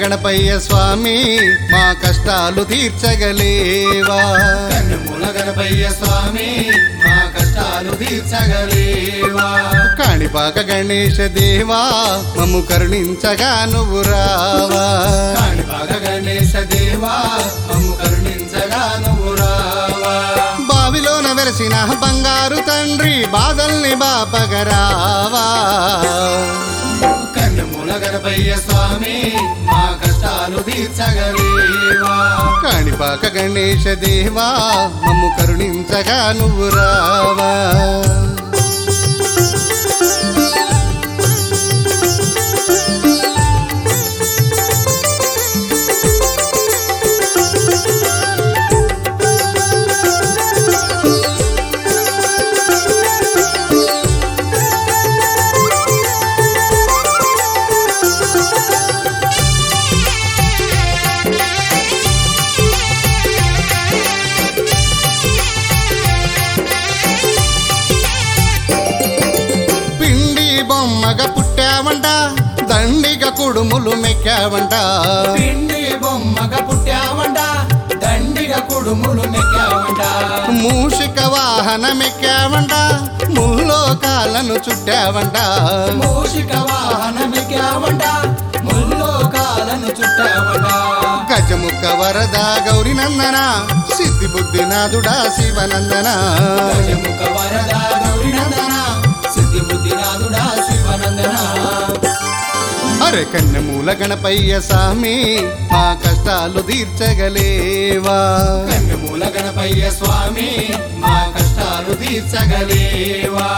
గణపయ్య స్వామి మా కష్టాలు తీర్చగలేవా కన్నుమూల గణపయ్య స్వామి మా కష్టాలు తీర్చగలేవా కాణిపాక గణేశ దేవా మమ్ము కరుణించగా నువ్వు రావా కాణిపాక గణేశ దేవా మమ్ము కరుణించగా నువ్వు రావా బావిలోన వెలసిన బంగారు తండ్రి బాధల్ని బాపగరావా కన్నుమూల గణపయ్య స్వామి మా కష్టాలు తీర్చగలేవా కాణిపాక గణేశ దేవా మమ్ము కరుణించగా నువ్వు రావా పిండి బొమ్మగ పుట్టావంట దండిగ కుడుములు మెక్కావంట పిండి బొమ్మగ పుట్టావంట దండిగ కుడుములు నెక్కావంట మూషిక వాహనమెక్కావంట ముల్లోకాలను చుట్టావంట మూషిక వాహనమెక్కావంట ముల్లోకాలను చుట్టావంట గజముఖ వరద గౌరి నందన సిద్ధి బుద్ధినాథుడా శివనందన గజముఖ వరద గౌరినందన సిద్ధి బుద్ధినాథుడా శివనందన అరే కన్నెమూల గణపయ్య స్వామి మా కష్టాలు తీర్చగలేవా కన్నుమూల గణపయ్య స్వామి మా కష్టాలు తీర్చగలేవా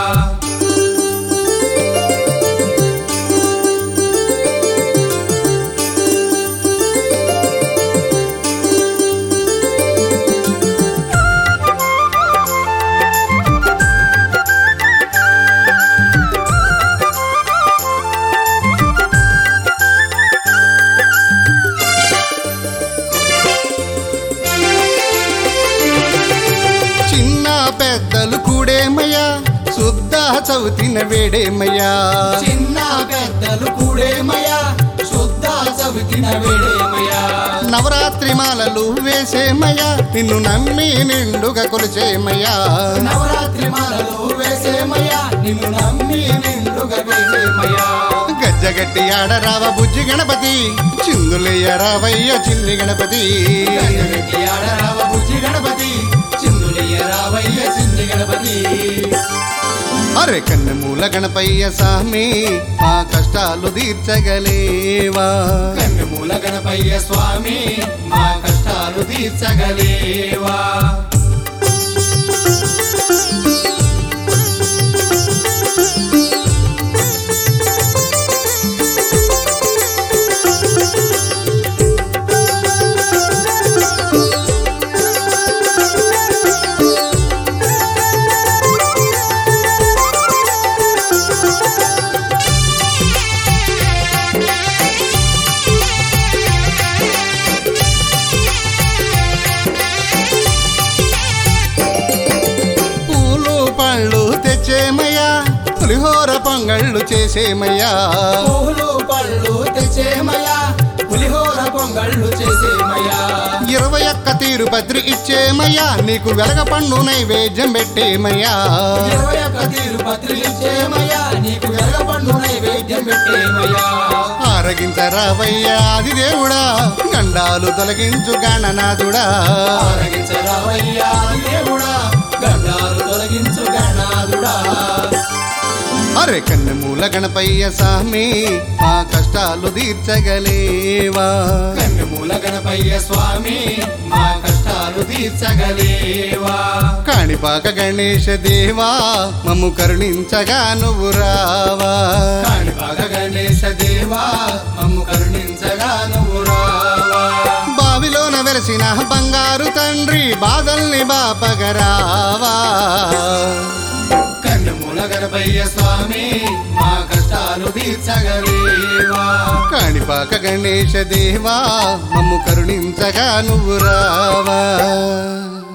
చిన్న పెద్దలు కూడేమయ్యా శుద్ధ చవితిన వేడేమయ్యా చిన్న పెద్దలు కూడేమయ్యా శుద్ధ చవితిన వేడేమయ్యా నవరాత్రి మాలలు వేసేమయ్యా నిన్ను నమ్మి నిండుగా కొలిచేమయ్యా నవరాత్రి మాలలు వేసేమయ్యా నిన్ను నమ్మి నిండుగా వేసేమయ్యా గజ్జగట్టి ఆడరావ బుజ్జి గణపతి చిందులయ్య రావయ్య చిన్ని గణపతి గంగరెడ్డి ఆడరావ బుజ్జి గణపతి చిందులియ రావయ్య చింది గణపతి అరే కన్నెమూల గణపయ్య స్వామి మా కష్టాలు తీర్చగలేవా కన్నుమూల గణపయ్య స్వామి మా కష్టాలు తీర్చగలేవా పూలు పళ్ళు తెచ్చేమయ్యా పులిహోర పొంగళ్ళు చేసేమయ్యా పూలు పళ్ళు తెచ్చేమయ్యా పులిహోర పొంగళ్ళు చేసేమయ్యా ఇరవై ఒక్క తీరు పత్రి ఇచ్చేమయ్యా నీకు వెలగ పండు నైవేద్యం పెట్టేమయ్యా ఇరవై ఒక్క తీరు పత్రిక ఇచ్చేమయ్యా నీకు వెలగపండు నైవేద్యం పెట్టేమయ్యా ఆరగించరావయ్యా ఆది దేవుడా గండాలు తొలగించు గణనాథుడా ఆరగించరావయ్యా దేవుడా గండాలు తొలగించు గణాదుడా అరే కన్నెమూల గణపయ్య స్వామి మా కష్టాలు తీర్చగలేవా కన్నుమూల గణపయ్య స్వామి మా కష్టాలు తీర్చగలేవా కాణిపాక గణేశ దేవా మమ్ము కరుణించగా నువ్వు రావా కాణిపాక గణేశ దేవా మమ్ము కరుణించగా నువ్వు రావా బావిలోన వెలసిన బంగారు తండ్రి బాధల్ని బాపగరావా కన్నుమూల గణపయ్య స్వామి మా కష్టాలు తీర్చగలేవా కాణిపాక గణేశ దేవా మమ్ము కరుణించగా నువ్వు రావా